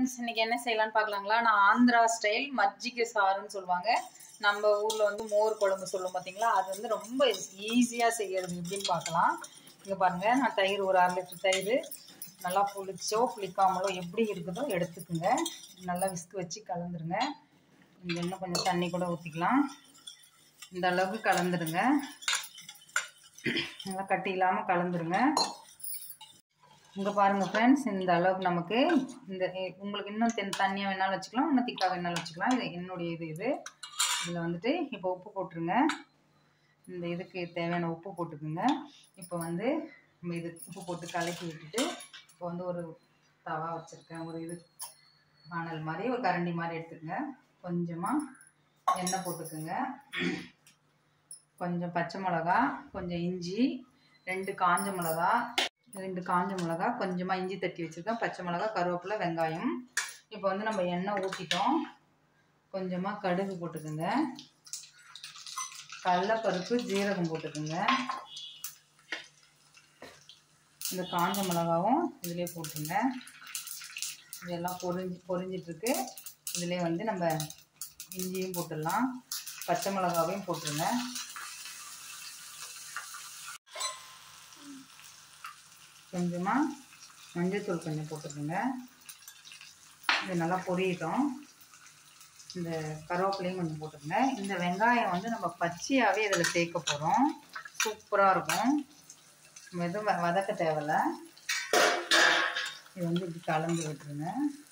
Friends இன்னைக்கு என்ன செய்யலாம்னு பார்க்கலாங்களா நான் ஆந்திரா ஸ்டைல் மஜ்ஜிகை சாறுன்னு சொல்லுவாங்க நம்ம ஊர்ல வந்து மோர் குழம்பு சொல்லுவோம் பார்த்தீங்களா அது வந்து ரொம்ப ஈஸியா செய்யறது எப்படின்னு பார்க்கலாம் இங்க பாருங்க நான் தயிர் ஒரு அரை லிட்டர் தயிர் நல்லா புளிச்சோ புளிக்காமலோ எப்படி இருக்குதோ எடுத்துக்குங்க நல்லா விஸ்க் வச்சு கலந்துருங்க இங்க இன்னும் கொஞ்சம் தண்ணி கூட ஊற்றிக்கலாம் இந்த அளவுக்கு கலந்துருங்க நல்லா கட்டி இல்லாமல் கலந்துருங்க இங்கே பாருங்கள் ஃப்ரெண்ட்ஸ் இந்த அளவுக்கு நமக்கு இந்த எ- உங்களுக்கு இன்னும் தென் தண்ணியாக வேணாலும் வச்சுக்கலாம் இன்னும் திக்காக வேணாலும் வச்சுக்கலாம் இது என்னுடைய இது இது இதில் வந்துட்டு இப்போ உப்பு போட்டுருங்க இந்த இதுக்கு தேவையான உப்பு போட்டுக்குங்க இப்போ வந்து நம்ம இது உப்பு போட்டு கலக்கி விட்டுட்டு இப்போ வந்து ஒரு தவா வச்சுருக்கேன் ஒரு இது வானல் மாதிரி ஒரு கரண்டி மாதிரி எடுத்துக்கங்க கொஞ்சமாக எண்ணெய் போட்டுக்குங்க கொஞ்சம் பச்சை மிளகா கொஞ்சம் இஞ்சி ரெண்டு காஞ்ச மிளகா ரெண்டு காஞ்ச மிளகா கொஞ்சமாக இஞ்சி தட்டி வச்சுருக்கேன் பச்சை மிளகா கருவேப்பிலை வெங்காயம் இப்போ வந்து நம்ம எண்ணெய் ஊற்றிட்டோம் கொஞ்சமாக கடுகு போட்டுக்கோங்க கடலப்பருப்பு ஜீரகம் போட்டுக்கோங்க இந்த காஞ்ச மிளகாவும் இதிலே போட்டுருங்க இதெல்லாம் பொரிஞ்சு பொரிஞ்சிட்ருக்கு இதிலே வந்து நம்ம இஞ்சியும் போட்டுடலாம் பச்சை மிளகாவையும் போட்டுருங்க கொஞ்சமாக மஞ்சள்தூள் கொஞ்சம் போட்டுக்கோங்க இது நல்லா பொரியட்டும் இந்த கருவேப்பிலையும் கொஞ்சம் போட்டுக்கோங்க இந்த வெங்காயம் வந்து நம்ம பச்சையாகவே இதில் சேர்க்க போகிறோம் சூப்பராக இருக்கும் நம்ம எதுவும் வ- வதக்க தேவையில்ல இது வந்து இப்படி கலந்து விட்டுருங்க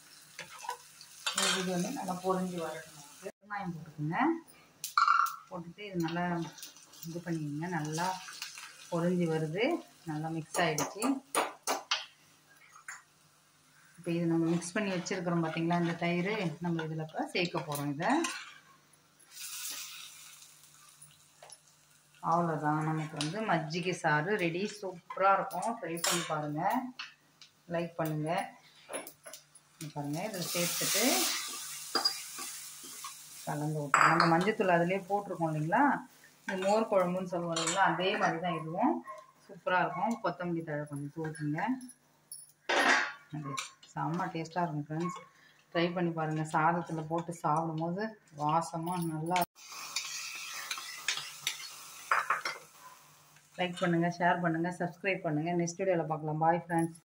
இது வந்து நல்லா பொரிஞ்சு வரட்டும் நமக்கு. வெங்காயம் போட்டுக்கோங்க போட்டுட்டு இது நல்லா இது பண்ணிக்கோங்க நல்லா பொரிஞ்சு வருது நல்லா மிக்ஸ் ஆகிடுச்சு இப்போ இது நம்ம மிக்ஸ் பண்ணி வச்சுருக்கிறோம் பார்த்தீங்களா இந்த தயிர் நம்ம இதில் இப்போ சேர்க்க போகிறோம் இதை அவ்வளோதான் நமக்கு வந்து மஜ்ஜிகை சாறு ரெடி சூப்பராக இருக்கும் ட்ரை பண்ணி பாருங்கள் லைக் பண்ணுங்கள் பாருங்கள் இதில் சேர்த்துட்டு கலந்து விட்டுருங்க நம்ம மஞ்சத்தூள் அதிலே போட்டிருக்கோம் இல்லைங்களா இந்த மோர் குழம்புன்னு சொல்லுவோம் இல்லைங்களா அதே மாதிரி தான் இதுவும் சூப்பராக இருக்கும் கொத்தமல்லி தழை கொஞ்சம் தூக்குங்க அது செம்ம டேஸ்ட்டாக இருக்கும் ஃப்ரெண்ட்ஸ் ட்ரை பண்ணி பாருங்கள் சாதத்தில் போட்டு சாப்பிடும்போது வாசமாக நல்லா லைக் பண்ணுங்கள் ஷேர் பண்ணுங்கள் சப்ஸ்கிரைப் பண்ணுங்கள் நெக்ஸ்ட் வீடியோவில் பார்க்கலாம் பாய் ஃப்ரெண்ட்ஸ்